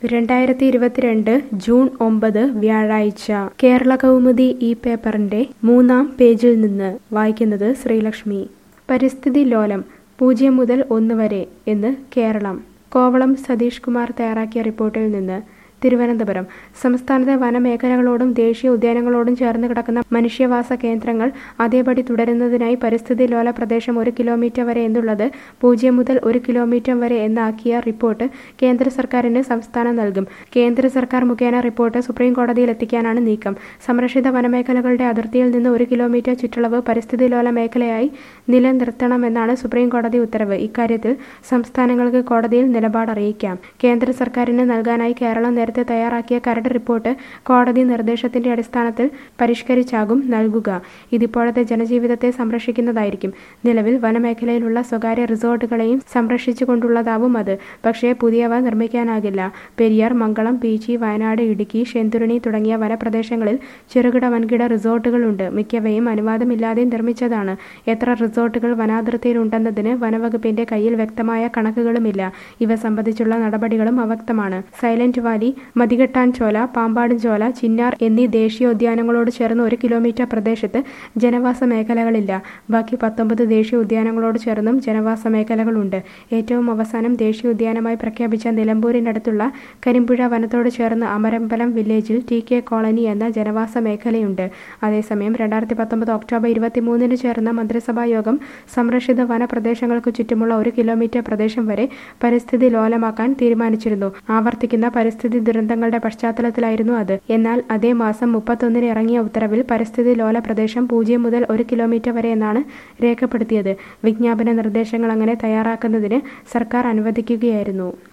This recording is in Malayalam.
രണ്ടായിരത്തി ഇരുപത്തിരണ്ട് ജൂൺ ഒമ്പത് വ്യാഴാഴ്ച കേരള കൗമുദി ഈ പേപ്പറിന്റെ മൂന്നാം പേജിൽ നിന്ന് വായിക്കുന്നത് ശ്രീലക്ഷ്മി പരിസ്ഥിതി ലോലം പൂജ്യം മുതൽ ഒന്ന് വരെ എന്ന് കേരളം കോവളം സതീഷ് കുമാർ തയ്യാറാക്കിയ റിപ്പോർട്ടിൽ നിന്ന് തിരുവനന്തപുരം സംസ്ഥാനത്തെ വനമേഖലകളോടും ദേശീയ ഉദ്യാനങ്ങളോടും ചേർന്ന് കിടക്കുന്ന മനുഷ്യവാസ കേന്ദ്രങ്ങൾ അതേപടി തുടരുന്നതിനായി പരിസ്ഥിതി ലോല പ്രദേശം ഒരു കിലോമീറ്റർ വരെ എന്നുള്ളത് പൂജ്യം മുതൽ ഒരു കിലോമീറ്റർ വരെ എന്നാക്കിയ റിപ്പോർട്ട് കേന്ദ്ര സർക്കാരിന് സംസ്ഥാനം നൽകും കേന്ദ്ര സർക്കാർ മുഖേന റിപ്പോർട്ട് സുപ്രീം കോടതിയിൽ എത്തിക്കാനാണ് നീക്കം സംരക്ഷിത വനമേഖലകളുടെ അതിർത്തിയിൽ നിന്ന് ഒരു കിലോമീറ്റർ ചുറ്റളവ് പരിസ്ഥിതി ലോല മേഖലയായി നിലനിർത്തണമെന്നാണ് സുപ്രീം കോടതി ഉത്തരവ് ഇക്കാര്യത്തിൽ സംസ്ഥാനങ്ങൾക്ക് കോടതിയിൽ നിലപാട് അറിയിക്കാം കേന്ദ്ര സർക്കാരിന് നൽകാനായി കേരളം നേരത്തെ തയ്യാറാക്കിയ കരട് റിപ്പോർട്ട് കോടതി നിർദ്ദേശത്തിന്റെ അടിസ്ഥാനത്തിൽ പരിഷ്കരിച്ചാകും നൽകുക ഇതിപ്പോഴത്തെ ജനജീവിതത്തെ സംരക്ഷിക്കുന്നതായിരിക്കും നിലവിൽ വനമേഖലയിലുള്ള സ്വകാര്യ റിസോർട്ടുകളെയും സംരക്ഷിച്ചുകൊണ്ടുള്ളതാവും അത് പക്ഷേ പുതിയവ നിർമ്മിക്കാനാകില്ല പെരിയാർ മംഗളം പീച്ചി വയനാട് ഇടുക്കി ശെന്തുരുണി തുടങ്ങിയ വനപ്രദേശങ്ങളിൽ ചെറുകിട വൻകിട റിസോർട്ടുകളുണ്ട് മിക്കവയും അനുവാദമില്ലാതെ നിർമ്മിച്ചതാണ് എത്ര റിസോർട്ടുകൾ വനാതിർത്തിയിലുണ്ടെന്നതിന് വനവകുപ്പിന്റെ കയ്യിൽ വ്യക്തമായ കണക്കുകളുമില്ല ഇവ സംബന്ധിച്ചുള്ള നടപടികളും അവ്യക്തമാണ് സൈലന്റ് വാലി മതികെട്ടാൻ ചോല പാമ്പാടും ചോല ചിന്നാർ എന്നീ ദേശീയോദ്യാനങ്ങളോട് ചേർന്ന് ഒരു കിലോമീറ്റർ പ്രദേശത്ത് ജനവാസ മേഖലകളില്ല ബാക്കി പത്തൊമ്പത് ദേശീയ ഉദ്യാനങ്ങളോട് ചേർന്നും ജനവാസ മേഖലകളുണ്ട് ഏറ്റവും അവസാനം ദേശീയോദ്യാനമായി പ്രഖ്യാപിച്ച നിലമ്പൂരിനടുത്തുള്ള കരിമ്പുഴ വനത്തോട് ചേർന്ന് അമരമ്പലം വില്ലേജിൽ ടി കെ കോളനി എന്ന ജനവാസ മേഖലയുണ്ട് അതേസമയം രണ്ടായിരത്തി പത്തൊമ്പത് ഒക്ടോബർ ഇരുപത്തിമൂന്നിന് ചേർന്ന മന്ത്രിസഭാ യോഗം സംരക്ഷിത വനപ്രദേശങ്ങൾക്ക് ചുറ്റുമുള്ള ഒരു കിലോമീറ്റർ പ്രദേശം വരെ പരിസ്ഥിതി ലോലമാക്കാൻ തീരുമാനിച്ചിരുന്നു ആവർത്തിക്കുന്ന പരിസ്ഥിതി ദുരന്തങ്ങളുടെ പശ്ചാത്തലത്തിലായിരുന്നു അത് എന്നാൽ അതേ മാസം മുപ്പത്തൊന്നിന് ഇറങ്ങിയ ഉത്തരവിൽ പരിസ്ഥിതി ലോല പ്രദേശം പൂജ്യം മുതൽ ഒരു കിലോമീറ്റർ വരെ എന്നാണ് രേഖപ്പെടുത്തിയത് വിജ്ഞാപന നിർദ്ദേശങ്ങൾ അങ്ങനെ തയ്യാറാക്കുന്നതിന് സർക്കാർ അനുവദിക്കുകയായിരുന്നു